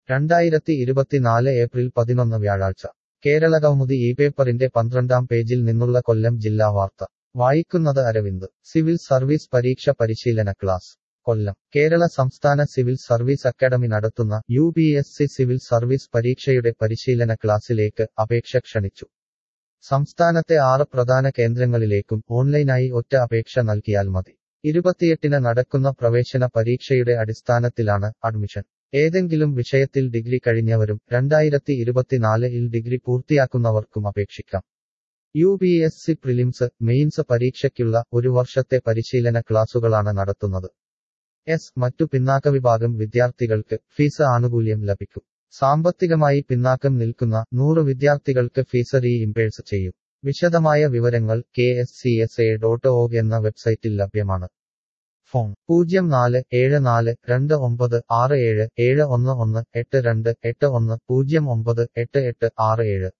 രണ്ടായിരത്തി ഇരുപത്തിനാല് ഏപ്രിൽ പതിനൊന്ന് വ്യാഴാഴ്ച കേരള കൗമുദി ഈ പേപ്പറിന്റെ പന്ത്രണ്ടാം പേജിൽ നിന്നുള്ള കൊല്ലം ജില്ലാ വാർത്ത വായിക്കുന്നത് അരവിന്ദ് സിവിൽ സർവീസ് പരീക്ഷ പരിശീലന ക്ലാസ് കൊല്ലം കേരള സംസ്ഥാന സിവിൽ സർവീസ് അക്കാദമി നടത്തുന്ന U P S C civil service പരീക്ഷയുടെ പരിശീലന ക്ലാസ്സിലേക്ക് അപേക്ഷ ക്ഷണിച്ചു സംസ്ഥാനത്തെ ആറ് പ്രധാന കേന്ദ്രങ്ങളിലേക്കും ഓൺലൈനായി ഒറ്റ അപേക്ഷ നൽകിയാൽ മതി ഇരുപത്തിയെട്ടിന് നടക്കുന്ന പ്രവേശന പരീക്ഷയുടെ അടിസ്ഥാനത്തിലാണ് അഡ്മിഷൻ ഏതെങ്കിലും വിഷയത്തിൽ ഡിഗ്രി കഴിഞ്ഞവരും രണ്ടായിരത്തി ഇരുപത്തിനാലിൽ ഡിഗ്രി പൂർത്തിയാക്കുന്നവർക്കും അപേക്ഷിക്കാം U P S C prelims mains പരീക്ഷയ്ക്കുള്ള ഒരു വർഷത്തെ പരിശീലന ക്ലാസുകളാണ് നടത്തുന്നത് എസ് മറ്റു പിന്നാക്ക വിഭാഗം വിദ്യാർത്ഥികൾക്ക് ഫീസ് ആനുകൂല്യം ലഭിക്കും സാമ്പത്തികമായി പിന്നാക്കം നിൽക്കുന്ന നൂറ് വിദ്യാർത്ഥികൾക്ക് ഫീസ് റീഇംപേഴ്സ് ചെയ്യും വിശദമായ വിവരങ്ങൾ K S C S A dot org എന്ന വെബ്സൈറ്റിൽ ലഭ്യമാണ് ഫോൺ പൂജ്യം നാല് ഏഴ് നാല് രണ്ട് ഒമ്പത് ആറ് ഏഴ് ഏഴ് ഒന്ന് ഒന്ന് എട്ട് രണ്ട് എട്ട് ഒന്ന് പൂജ്യം ഒമ്പത് എട്ട് എട്ട് ആറ് ഏഴ്